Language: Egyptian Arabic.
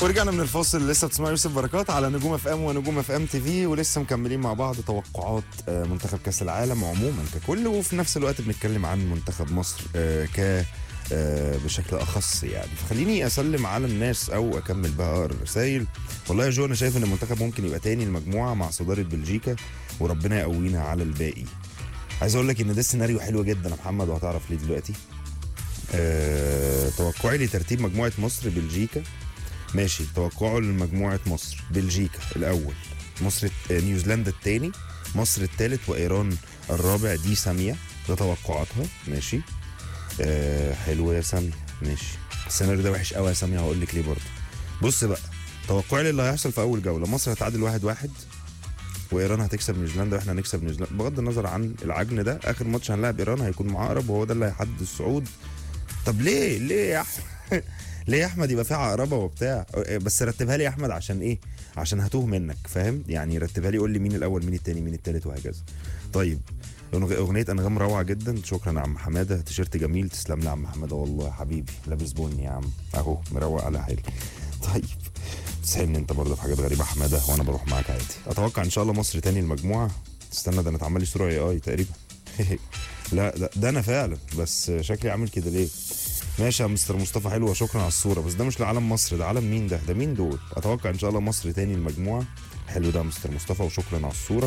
ورجعنا من الفاصل لسه بتسمعوا يوسف بركات على نجوم اف ام ونجوم اف ام تي في ولسه مكملين مع بعض توقعات آه، منتخب كاس العالم عموما ككل وفي نفس الوقت بنتكلم عن منتخب مصر آه، ك آه، بشكل اخص يعني فخليني اسلم على الناس او اكمل بقى اقرا الرسايل والله يا جو انا شايف ان المنتخب ممكن يبقى تاني المجموعه مع صداره بلجيكا وربنا يقوينا على الباقي عايز اقول لك ان ده السيناريو حلو جدا يا محمد وهتعرف ليه دلوقتي أه توقعي لترتيب مجموعه مصر بلجيكا ماشي توقعه لمجموعه مصر بلجيكا الاول مصر آه، نيوزيلندا الثاني مصر الثالث وايران الرابع دي ساميه ده توقعاتها ماشي أه حلو يا ساميه ماشي السيناريو ده وحش قوي يا ساميه هقول لك ليه برضه بص بقى توقعي للي هيحصل في اول جوله مصر هتعادل واحد واحد وايران هتكسب نيوزيلندا واحنا هنكسب نيوزيلندا بغض النظر عن العجن ده اخر ماتش هنلاعب ايران هيكون مع عقرب وهو ده اللي هيحدد الصعود طب ليه ليه يا احمد ليه يا احمد يبقى فيها عقربه وبتاع بس رتبها لي يا احمد عشان ايه عشان هتوه منك فاهم يعني رتبها لي قول لي مين الاول مين التاني مين التالت وهكذا طيب أغ- اغنيه انغام روعه جدا شكرا يا عم حماده تيشيرت جميل تسلم لي يا عم حماده والله يا حبيبي لابس بني يا عم اهو مروق على حالي طيب تسحلني انت برضه في حاجات غريبه حماده وانا بروح معاك عادي اتوقع ان شاء الله مصر تاني المجموعه تستنى ده انا اتعمل لي صوره اي اي تقريبا لا ده, ده انا فعلا بس شكلي عامل كده ليه ماشي يا مستر مصطفى حلوه شكرا على الصوره بس ده مش لعالم مصر ده عالم مين ده ده مين دول اتوقع ان شاء الله مصر تاني المجموعه حلو ده يا مستر مصطفى وشكرا على الصوره